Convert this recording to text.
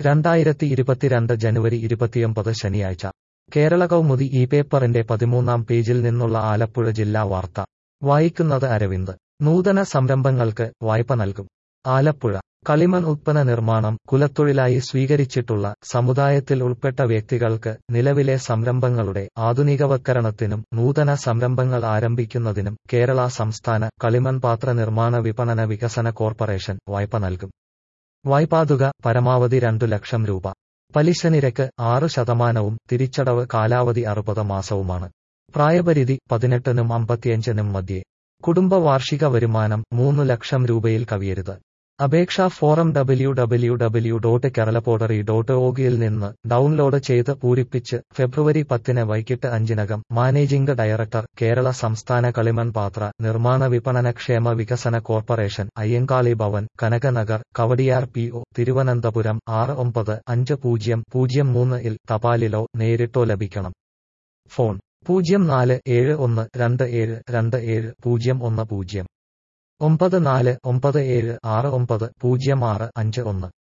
രണ്ടായിരത്തി ഇരുപത്തിരണ്ട് ജനുവരി ഇരുപത്തിയൊമ്പത് ശനിയാഴ്ച കേരള കൗമുദി ഈ പേപ്പറിന്റെ പതിമൂന്നാം പേജിൽ നിന്നുള്ള ആലപ്പുഴ ജില്ലാ വാർത്ത വായിക്കുന്നത് അരവിന്ദ് നൂതന സംരംഭങ്ങൾക്ക് വായ്പ നൽകും ആലപ്പുഴ കളിമൺ ഉത്പന്ന നിർമ്മാണം കുലത്തൊഴിലായി സ്വീകരിച്ചിട്ടുള്ള സമുദായത്തിൽ ഉൾപ്പെട്ട വ്യക്തികൾക്ക് നിലവിലെ സംരംഭങ്ങളുടെ ആധുനികവത്കരണത്തിനും നൂതന സംരംഭങ്ങൾ ആരംഭിക്കുന്നതിനും കേരള സംസ്ഥാന കളിമൺ പാത്ര നിർമ്മാണ വിപണന വികസന കോർപ്പറേഷൻ വായ്പ നൽകും വായ്പാതുക പരമാവധി രണ്ടു ലക്ഷം രൂപ പലിശ നിരക്ക് ആറ് ശതമാനവും തിരിച്ചടവ് കാലാവധി അറുപത് മാസവുമാണ് പ്രായപരിധി പതിനെട്ടിനും അമ്പത്തിയഞ്ചിനും മധ്യേ കുടുംബ വാർഷിക വരുമാനം മൂന്ന് ലക്ഷം രൂപയിൽ കവിയരുത് അപേക്ഷാ form W W W dot Kerala pottery dot ഒഗിയിൽ നിന്ന് ഡൗൺലോഡ് ചെയ്ത് പൂരിപ്പിച്ച് ഫെബ്രുവരി പത്തിന് വൈകിട്ട് അഞ്ചിനകം മാനേജിംഗ് ഡയറക്ടർ കേരള സംസ്ഥാന കളിമൺ പാത്ര നിർമ്മാണ വിപണന ക്ഷേമ വികസന corporation Ayyankali Bhavan Kanakanagar Kowdiar P O Thiruvananthapuram ആറ് ഒമ്പത് അഞ്ച് പൂജ്യം പൂജ്യം മൂന്ന് ഇൽ തപാലിലോ നേരിട്ടോ ലഭിക്കണം ഫോൺ പൂജ്യം നാല് ഏഴ് ഒന്ന് രണ്ട് ഏഴ് രണ്ട് ഏഴ് പൂജ്യം ഒന്ന് പൂജ്യം ഒമ്പത് നാല് ഒമ്പത് ഏഴ് ആറ് ഒമ്പത് പൂജ്യം ആറ് അഞ്ച് ഒന്ന്